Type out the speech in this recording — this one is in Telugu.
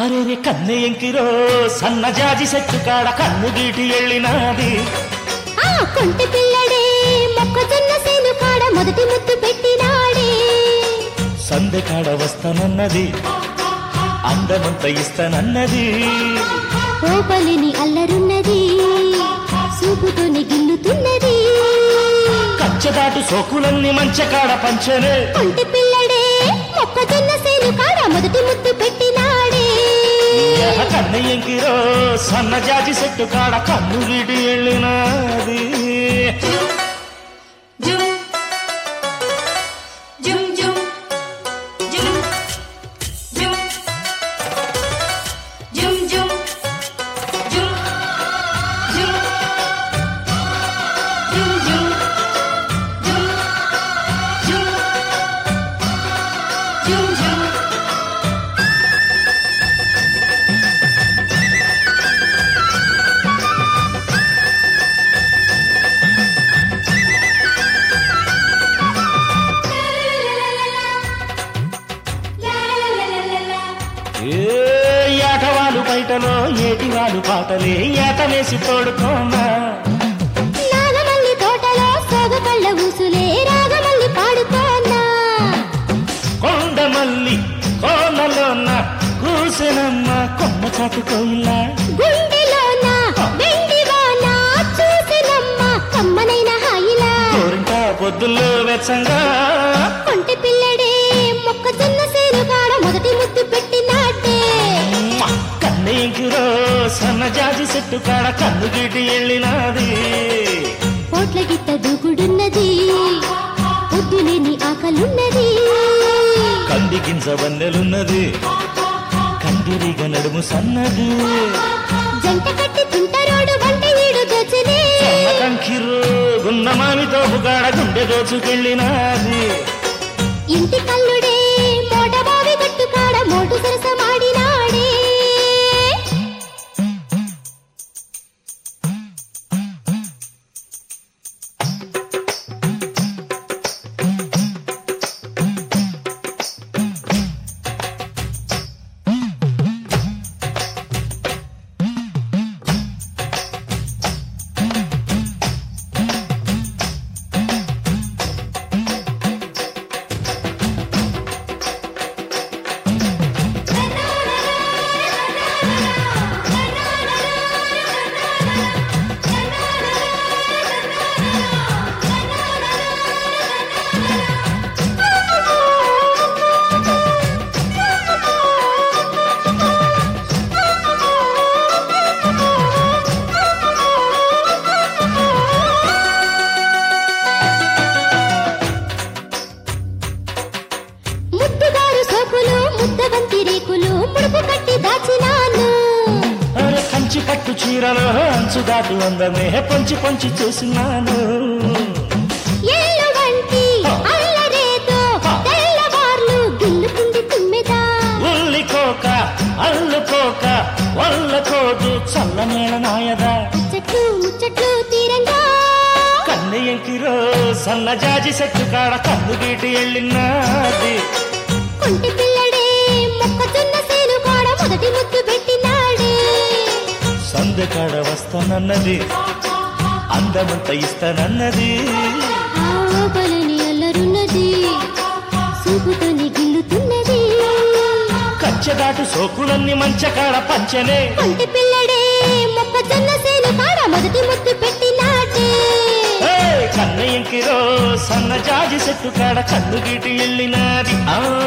అరే కన్నె ఎంకిరో సన్నజాజి చెట్టు కాడ కన్ను గీటి ఎళ్ళినాది ఆ కొంటె పిల్లడే మొక్కజొన్న సేను కాడ మొదటి ముద్దు పెట్టినాడే సందె కాడ వస్తానన్నది అందమంత ఇస్తానన్నది ఓపలిని అల్లరున్నది సూపుతోని గిల్లుతున్నది కచ్చదాటు సోకులన్నీ మంచె కాడ పంచనే కొంటె పిల్లడే మొక్కజొన్న సేను కాడ మొదటి ముద్దు పెట్టినాడే యహ కన్నె ఎంకిరో సన్నజాజి చెట్టు కాడ కన్ను గీటి ఎళ్ళినాది Jum. Jum jum. Jum. Jum. Jum jum. Jum. Jum. Jum jum. Jum. Jum. Jum jum. ఏ ఏటవాలు బయటలో ఏటివాలు పాటలే ఏటనేసి తోడుకోనా నాగమల్లి తోటలో సోగపళ్ళ ఊసులే రాగమల్లి పాడుకోనా కొండమల్లి కోనలోన కూసెనమ్మ కొమ్మ చాటు కోయిలా గుండెలోన వెండి వాన చూసినమ్మ కమ్మనైన హాయిలా కోరింట పొద్దుల్లో వెచ్చంగా కొంటె పిల్లడే మొక్కజొన్న సేను కాడ మొదటి ముద్దు పెట్టినాడే కన్నీకిరో సన్నజాజి చెట్టు కాడ కన్ను గీటి ఎళ్ళినాది పోట్ల గిట్ట దూకుడున్నది పొద్దులేని ఆకలున్నది కంది గింజ వన్నెలున్నది కందిరిగ నడుము సన్నది జంట కట్టి తుంటరోడు వంట వీడు దోచనే సన్న కంకిరో గున్న మామి తోపుగాడ గుండె దోచుకెళ్ళినాది ఇంటి కల్లుడే మోట బావి గట్టు కాడ మోటు సరసమాడినాడే ముద్దుగారు సోకులు ముద్దబంతి రేకులు ముడుపు కట్టి దాచినాను అరే కంచి పట్టు చీరలో అంచు దాటు అందమే పొంచి పొంచి చూసినాను ఎల్లు వంటి అల్లరేతో తెల్లవార్లు గిల్లుకుంది తుమ్మెదా ఉల్లికోక అల్లుకోక వల్లకోదు చల్లనేల నాయదా ముచ్చట్లు ముచ్చట్లు తీరంగా కన్ను ఎంకిరో సన్నజాజి చెట్టు కాడ కన్ను గీటి ఎళ్ళినాది కొంటి పిల్లడే మొక్కజొన్న సేను కాడ మొదటి ముద్దు పెట్టినాడే సందె కాడ వస్తానన్నది అందమంత ఇస్తానన్నది ఆ ఓపలని అల్లరున్నది సూపుతోని గిల్లుతున్నది కచ్చదాటు సోకులన్నీ మంచ కాడ పంచనే కొంటి పిల్లడే మొక్కజొన్న సేను కాడ మొదటి ముద్దు పెట్టినాడే ఏయ్, కన్ను ఎంకిరో సన్నజాజి చెట్టు కాడ కన్ను గీటి ఎళ్ళినాది ఆ